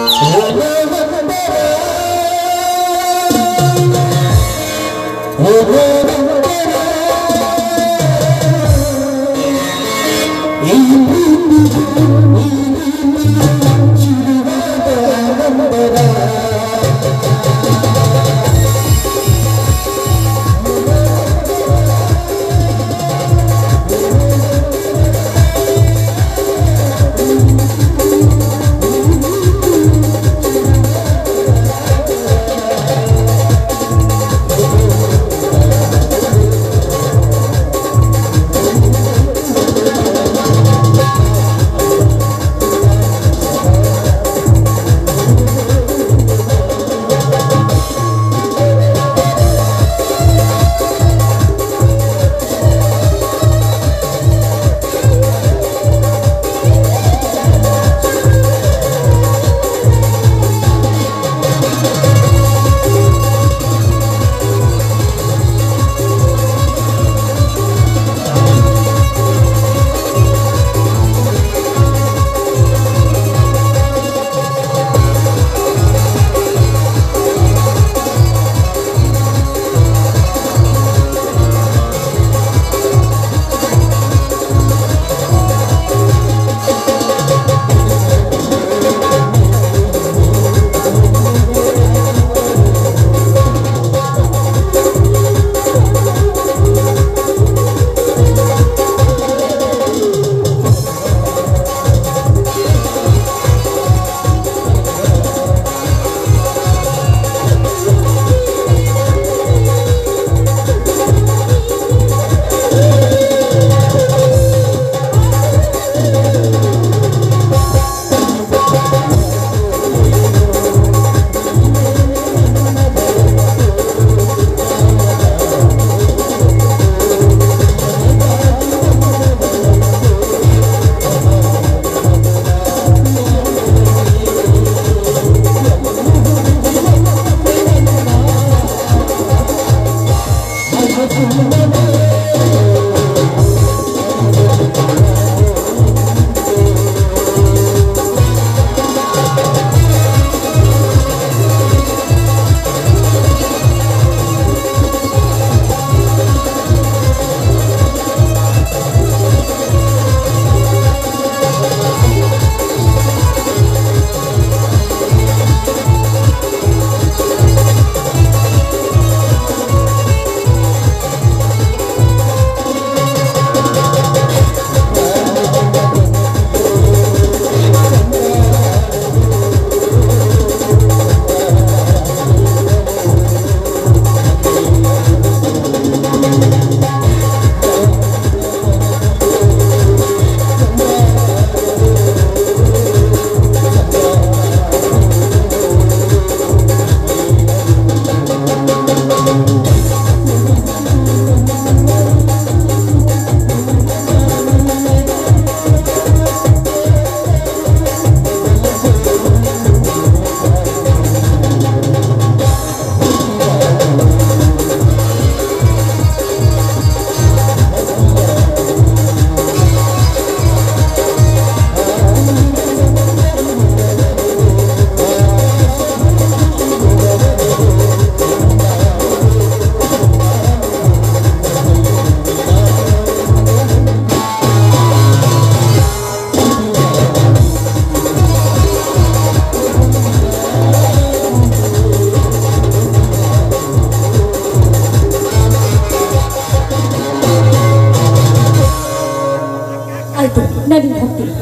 ಆಯ್ತು ನಾನು ಹೋಗ್ತೀನಿ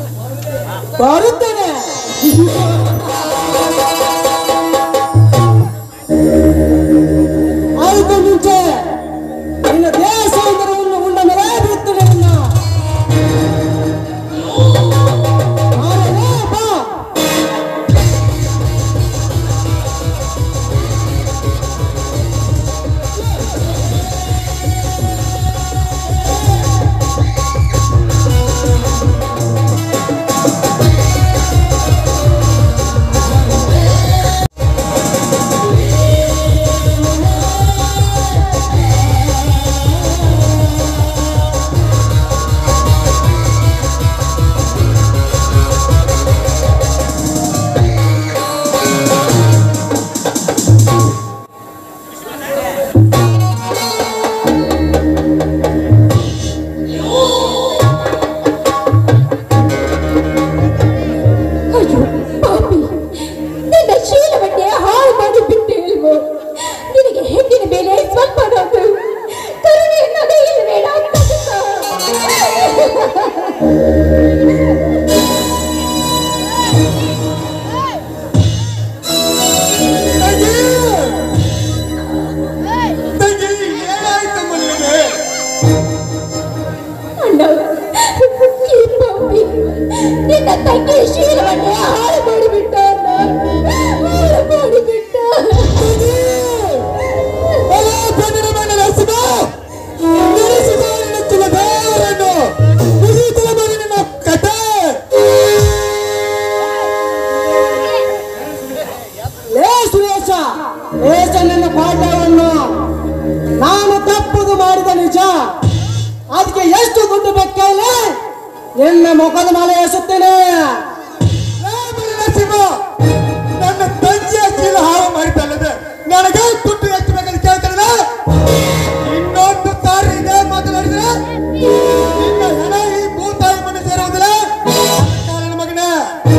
ಬರುತ್ತೇನೆ ಅದಕ್ಕೆ ಮುಂಚೆ ನಿನ್ನ ದೇಹ ಸೌಂದರ್ಯವನ್ನು ಉಂಡ ಮೇಲೆ ಬಿಡುತ್ತೇನೆ ನಿನ್ನ ಆಮೇಲೆ ಬಾ. ಆ ಅಯ್ಯೋ ಪಾಪಿ ನಿನ್ನ ಶೀಲವನ್ನೇ ಹಾಳು ಮಾಡಿ ಬಿಟ್ಟೆ ಇಲ್ವೋ ನಿನಗೆ ಹೆಣ್ಣಿನ ಮೇಲೆ ಸ್ವಲ್ಪ ಕರುಣೆ ಅನ್ನೋದೇ ಇಲ್ವೇಡ ತಂಗಿ! ತಂಗಿ, ಏನಾಯ್ತಮ್ಮ ನಿನಗೆ? ಅಣ್ಣ ಈ ಪಾಪಿ ನಿನ್ನ ತಂಗಿಯ ಶೀಲವನ್ನೇ ಹಾಳು ಮಾಡಿಬಿಟ್ಟ ಅಣ್ಣ ಹಾಳು ಮಾಡಿಬಿಟ್ಟ ತಂಗಿ! ಅಲೋ, ಕನ್ನಡ ಮಣ್ಣ ನರಸಿಂಹ! ನೆನೆಸಿದ ನೆನೆಸಿದ ದೇವರನ್ನು ಮುಗಿತಲ ಬರಿ ನಿನ್ನ ಕಥೆ ಲೇ ಸುರೇಶ ಲೇಶ ನನ್ನ ಪಾಠವನ್ನು ನಾನು ತಪ್ಪುದು ಮಾಡಿದ ನಿಜ ಅದಕ್ಕೆ ಎಷ್ಟು ದುಡ್ಡು ಬೇಕಲ್ಲ ನಿನ್ನ ಮುಖದ ಮೇಲೆ ಎಸುತ್ತೇನೆ ನನ್ನ ತಂಗಿಯ ಚೀಲ ಹಾಳು ಮಾಡಿದ್ದಲ್ಲದೆ ನನಗೆ ದುಡ್ಡು ಎಷ್ಟು ಬೇಕಂತ ಕೇಳ್ತಾರಲ್ಲ ಇನ್ನೊಂದು ಸಾರಿ ಇದೇ ಮಾತನಾಡಿದ್ರೆ ನಿನ್ನ ಹೆಣ ಈ ಭೂತಾಯಿ ಮನೆ ಸೇರುವುದಿಲ್ಲ ನನ್ನ ಮಗನೇ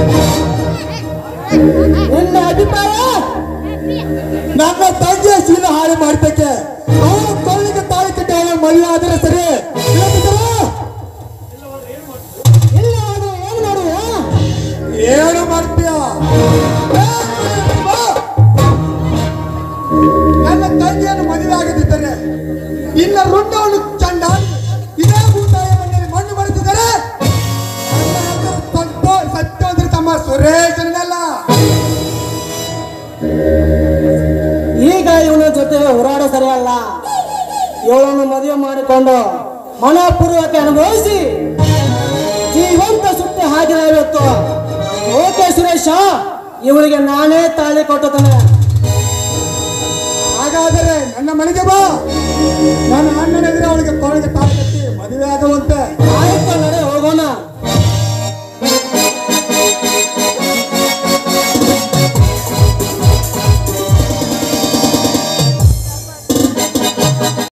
ನಿನ್ನ ಅಭಿಪ್ರಾಯ ನನ್ನ ತಂಗಿಯ ಶೀಲ ಹಾಳು ಮಾಡಿದ್ದಕ್ಕೆ ಅವನ ಕೊಳ್ಳಿಗೆ ತಾಳಿ ಕಟ್ಟಿ ಅವನ ಮದುವೆ ಆದರೆ ಸರಿ ಇಲ್ಲದಿದ್ದರೆ ಇಲ್ಲ ಅದು ಏನು ಮಾಡುವ ಏನು ಮಾಡ್ತೀಯ ನನ್ನ ತಂಗಿಯನ್ನು ಮದುವೆ ಆಗದಿದ್ದರೆ ಇನ್ನ ರುಂಡವನ್ನು ಚಂಡ ಇದೇ ಭೂತಾಯ ಮಣ್ಣಲ್ಲಿ ಮಣ್ಣು ಮಾಡುತ್ತಿದ್ದಾರೆ ನನ್ನ ಹೆಸರು ಸ್ವಲ್ಪ ಸತ್ಯವಂತರ ತಮ್ಮ ಸುರೇಶನಲ್ಲ ಈಗ ಇವನ ಜೊತೆ ಹೋರಾಡೋ ಸರಿಯಲ್ಲ ಇವಳನ್ನು ಮದುವೆ ಮಾಡಿಕೊಂಡು ಮನಪೂರ್ವಕ ಅನುಭವಿಸಿ ಜೀವಂತ ಸುತ್ತಿ ಹಾಕಿರ ಇವತ್ತು ಓಕೆ ಸುರೇಶ ಇವಳಿಗೆ ನಾನೇ ತಾಳಿ ಕೊಟ್ಟದನೆ